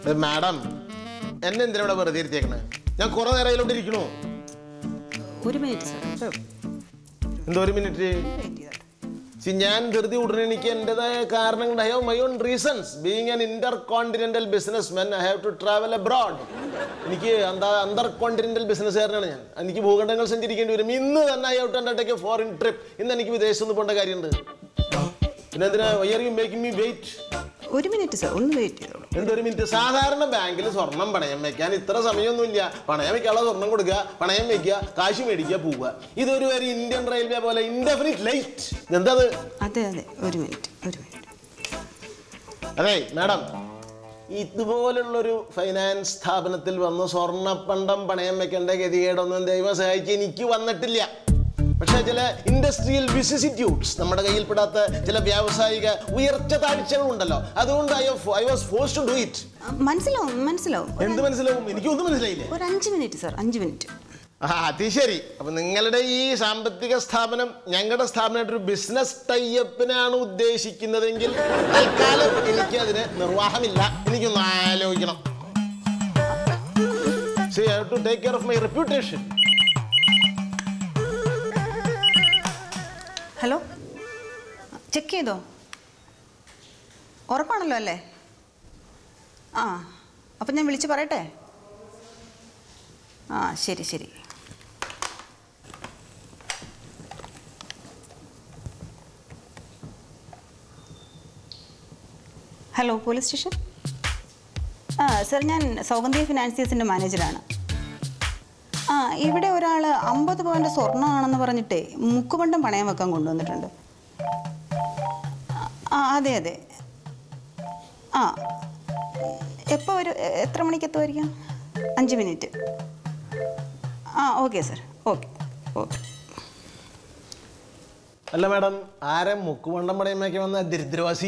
Madam എന്നെ എന്തിനാ ഇവിടെ വെറുതെ ഇരുത്തിയേക്കണേ ഞാൻ കുറെ നേരം അതിലോട്ട് ഇരിക്കണു ഒരു മിനിറ്റ് സാർ എന്തോ ഒരു മിനിറ്റ് സി ഞാൻ ധൃതി ഉടനെ എനിക്ക് എൻ്റെതായ കാരണങ്ങൾ I have my own reasons being an intercontinental businessmen I have to travel abroad എനിക്ക് എന്താ അന്തർ കോണ്ടിനെന്റൽ ബിസിനസ്സുകാരനാണ് ഞാൻ എനിക്ക് ഭൂഖണ്ഡങ്ങൾ സഞ്ചരിക്കേണ്ടി വരും ഇന്ന് തന്നെ I have to undertake a foreign trip ഇന്ന് എനിക്ക് വിദേശത്ത് നിന്ന് പോകേണ്ട കാര്യമുണ്ട് പിന്നെ എന്തിനാ why are you making me wait ഒരു മിനിറ്റ് സാർ ഒന്ന് വെയിറ്റ് ചെയ്തോളൂ എന്തൊരു മിനിറ്റ് സാധാരണ ബാങ്കിൽ സ്വർണം പണയം വെക്കാൻ ഇത്ര സമയമൊന്നുമില്ല പണയം വെക്കാനുള്ള സ്വർണം കൊടുക്കുക പണയം വെക്കുക കാശ് മേടിക്കുക പോവുക ഇതൊരു ഒരു ഇന്ത്യൻ റെയിൽവേ പോലെ ഇൻഡെഫിനിറ്റ് ലൈറ്റ് എന്താ അത് അതെ അതെ ഒരു മിനിറ്റ് ഒരു മിനിറ്റ് അതെ മാഡം ഇതുപോലുള്ളൊരു ഫൈനാൻസ് സ്ഥാപനത്തിൽ വന്ന് സ്വർണ്ണപ്പണ്ടം പണയം വെക്കേണ്ട ഗതികേടൊന്നും ദൈവം സഹായിച്ച് എനിക്ക് വന്നിട്ടില്ല പക്ഷേ ചില ഇൻഡസ്ട്രിയൽ വിസിസിറ്റ്യൂഡ്സ് നമ്മുടെ കയ്യിൽപ്പെടാത്ത ചില വ്യാവസായിക ഉയർച്ച താഴ്ചകളുണ്ടല്ലോ അതുകൊണ്ട് I I was force to do it മനസ്സിലാവും മനസ്സിലാവും എന്ത് മനസ്സിലാവും എനിക്കൊന്നും മനസ്സിലായില്ലേ ഒരു അഞ്ച് മിനിറ്റ് സാർ അഞ്ച് മിനിറ്റ് ആ അത് ശരി അപ്പൊ നിങ്ങളുടെ ഈ സാമ്പത്തിക സ്ഥാപനം ഞങ്ങളുടെ സ്ഥാപനമായിട്ട് ഒരു ബിസിനസ് ടൈപ്പിനാണ് ഉദ്ദേശിക്കുന്നതെങ്കിൽ തൽക്കാലം എനിക്ക് അതിന് നിർവാഹമില്ല എനിക്കൊന്ന് ആലോചിക്കണം See, I have to take care of my reputation. Hello check ചെയ്തോ ഉറപ്പാണല്ലോ അല്ലേ ആ അപ്പം ഞാൻ വിളിച്ച് പറയട്ടെ ആ ശരി ശരി ഹലോ പോലീസ് സ്റ്റേഷൻ ആ സർ ഞാൻ സൗഗന്ധിക ഫിനാൻസിയേഴ്സിൻ്റെ മാനേജറാണ് ആ ഇവിടെ ഒരാൾ അമ്പത് പവൻ്റെ സ്വർണ്ണമാണെന്ന് പറഞ്ഞിട്ടേ മുക്കുപണ്ടം പണയം വെക്കാൻ കൊണ്ടുവന്നിട്ടുണ്ട് ആ അതെ അതെ ആ എപ്പോൾ ഒരു എത്ര മണിക്ക് എത്തുമായിരിക്കും അഞ്ച് മിനിറ്റ് ആ ഓക്കെ സർ ഓക്കെ ഓക്കെ അല്ല മാഡം ആരെ മുക്കുവണ്ടം പടയമ്മയ്ക്ക് വന്ന ദരിദ്രവാസി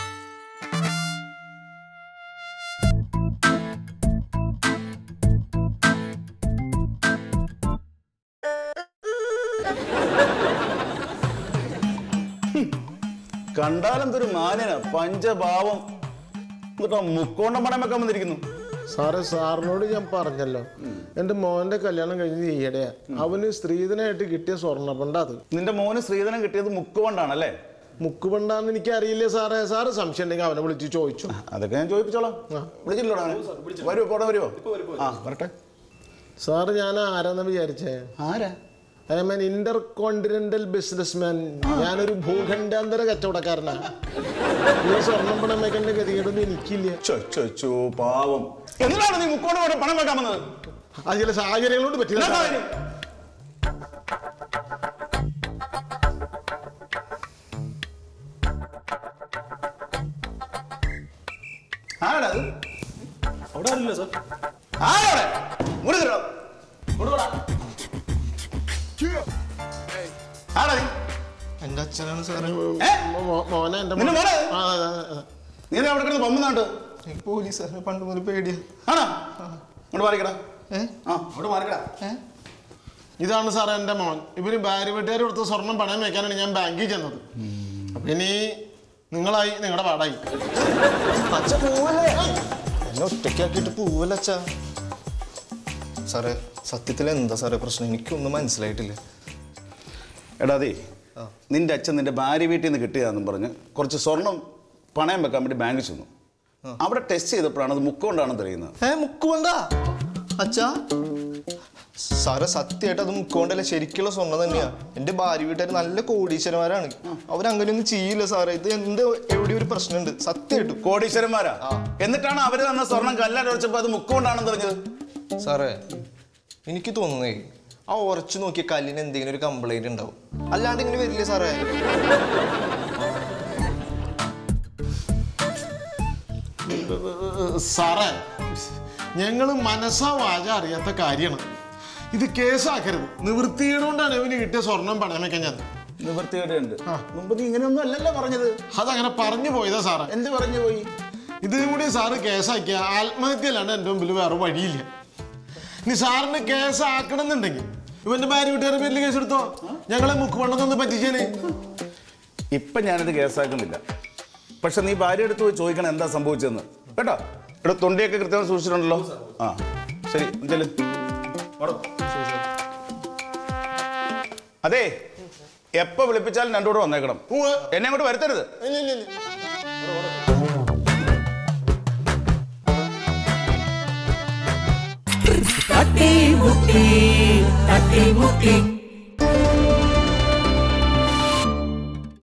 കണ്ടാലെന്തൊരു മാന്യന പഞ്ചഭാവം എന്നിട്ടോ മുക്കോണ്ടം പണം വെക്കാൻ വന്നിരിക്കുന്നു സാറേ സാറിനോട് ഞാൻ പറഞ്ഞല്ലോ എൻ്റെ മോൻ്റെ കല്യാണം കഴിഞ്ഞ് ഈയിടെയാ അവന് സ്ത്രീധനായിട്ട് കിട്ടിയ സ്വർണ്ണപ്പണ്ട അത് നിന്റെ മോന് സ്ത്രീധനം കിട്ടിയത് മുക്കുകൊണ്ടാണല്ലേ മുക്കുപണ്ടാന്ന് എനിക്ക് അറിയില്ലേ സാറേ സാറ് സംശയം ഉണ്ടെങ്കിൽ അവനെ വിളിച്ച് ചോദിച്ചു അതൊക്കെ ഞാൻ ചോദിപ്പിച്ചോളാം വിളിച്ചില്ലോടാ വരുമോ പോടാ വരുമോ ആ വരട്ടെ സാറ് ഞാൻ ആരാന്ന് വിചാരിച്ചേ ആരാ I am an intercontinental businessman ഞാനൊരു ഭൂഖണ്ഡാന്തര കച്ചവടക്കാരനാ ഈ സ്വർണം പണം വെക്കേണ്ട ഗതികേടൊന്നും എനിക്കില്ല ചോ ചോ ചോ പാവം എന്തിനാണ് നീ മുക്കോണ്ട് പോലെ പണം വെക്കാൻ വന്നത് അത് ചില സാഹചര്യങ്ങളോട് എന്നാ പറ്റില്ല കാര്യം? ആരാടാ അത്? അവിടെ ആരില്ല സാർ ആരാടെ? ഇങ്ങോട്ട് കേറോ. ഇങ്ങോട്ട് വാടാ. ആരാ നീ? എന്റെ അച്ഛനാണ് സാറേ ഏ? മോ- മോനെ എന്റെ നിന്റെ മോനെ? ആ, ആ, ആ, ആ. നീ എന്താ അവിടെ കിടന്ന് പമ്പുന്നാട്ട് എനിക്ക് പോലീസ് സാറേ പണ്ട് മുതൽ പേടിയാ ആണോ ഇങ്ങോട്ട് മാറിക്കടാ ഏ? ആ ഇങ്ങോട്ട് മാറിക്കടാ ഇതാണ് സാറേ എൻ്റെ മോൻ ഇവര് ഭാര്യ വീട്ടുകാർ കൊടുത്ത സ്വർണം പണയം വെക്കാനാണ് ഞാൻ ബാങ്കിൽ ചെന്നത് അപ്പൊ ഇനി നിങ്ങളായി നിങ്ങളുടെ പാടായി അച്ഛ പോവല്ലേ എന്നെ ഒറ്റയ്ക്കാക്കിയിട്ട് പോവല്ല അച്ഛാ സാറേ സത്യത്തിൽ എന്താ സാറേ പ്രശ്നം എനിക്കൊന്നും മനസ്സിലായിട്ടില്ല എടാ അതെ നിന്റെ അച്ഛൻ നിന്റെ ഭാര്യ വീട്ടിൽ നിന്ന് കിട്ടിയതാണെന്നും പറഞ്ഞ് കുറച്ച് സ്വർണം പണയം വെക്കാൻ വേണ്ടി ബാങ്കിൽ ചെന്നു അവിടെ ടെസ്റ്റ് ചെയ്തപ്പോഴാണ് അത് മുക്കൊണ്ടാണെന്ന് തെളിയുന്നത് ഏ മുക്കുകൊണ്ടാ അച്ഛാ സാറേ സത്യമായിട്ട് അത് മുക്കുകൊണ്ടല്ല ശരിക്കുള്ള സ്വർണ്ണം തന്നെയാ എന്റെ ഭാര്യ വീട്ടുകാർ നല്ല കോടീശ്വരന്മാരാണ് അവരങ്ങനെയൊന്നും ചെയ്യില്ല സാറേ ഇത് എന്ത് എവിടെ ഒരു പ്രശ്നമുണ്ട് സത്യമായിട്ടും കോടീശ്വരന്മാരാ എന്നിട്ടാണ് അവര് തന്ന സ്വർണം കല്ലാരൊഴിച്ചപ്പോൾ അത് മുക്കൊണ്ടാണെന്ന് തെളിഞ്ഞത് സാറേ എനിക്ക് തോന്നുന്നേ ആ ഉറച്ചു നോക്കിയ കല്ലിന് എന്തെങ്കിലും ഒരു കംപ്ലൈന്റ് ഉണ്ടാവും അല്ലാണ്ട് ഇങ്ങനെ വരില്ലേ സാറേ സാറേ ഞങ്ങൾ മനസ്സാ വാച അറിയാത്ത കാര്യമാണ് ഇത് കേസാക്കരുത് നിവൃത്തിയുകൊണ്ടാണ് ഇവന് കിട്ടിയ സ്വർണം പണയം വെക്കാൻ ഞാൻ നിവൃത്തികേടുണ്ട് മുമ്പ് നീ ഇങ്ങനെയൊന്നും അല്ലല്ലോ പറഞ്ഞത് അതങ്ങനെ പറഞ്ഞു പോയതാ സാറേ എന്ത് പറഞ്ഞു പോയി ഇതും കൂടി സാറ് കേസാക്കിയ ആത്മഹത്യയല്ലാണ്ട് എൻ്റെ മുമ്പിൽ വേറെ വഴിയില്ല ഇനി സാറിന് കേസാക്കണം എന്നുണ്ടെങ്കിൽ ഇവന്റെ ഭാര്യ വീട്ടുകാരുടെ പേരിൽ കേസ് എടുത്തോ ഞങ്ങളെ മുക്കുവണ്ണത്തൊന്ന് പറ്റിച്ചേന് ഇപ്പൊ ഞാനിത് കേസാക്കുന്നില്ല പക്ഷെ നീ ഭാര്യ എടുത്ത് പോയി ചോദിക്കണം എന്താ സംഭവിച്ചതെന്ന് കേട്ടോ ഇവിടെ തൊണ്ടിയൊക്കെ കൃത്യമായി സൂക്ഷിച്ചിട്ടുണ്ടല്ലോ ആ ശരി ചെല്ലു അതെ എപ്പോ വിളിപ്പിച്ചാലും രണ്ടുകൂടെ വന്നേക്കണം ഉവ്വ്. എന്നെ അങ്ങോട്ട് വരുത്തരുത് ഇല്ല, ഇല്ല, ഇല്ല. തട്ടി മുട്ടി തട്ടി മുട്ടി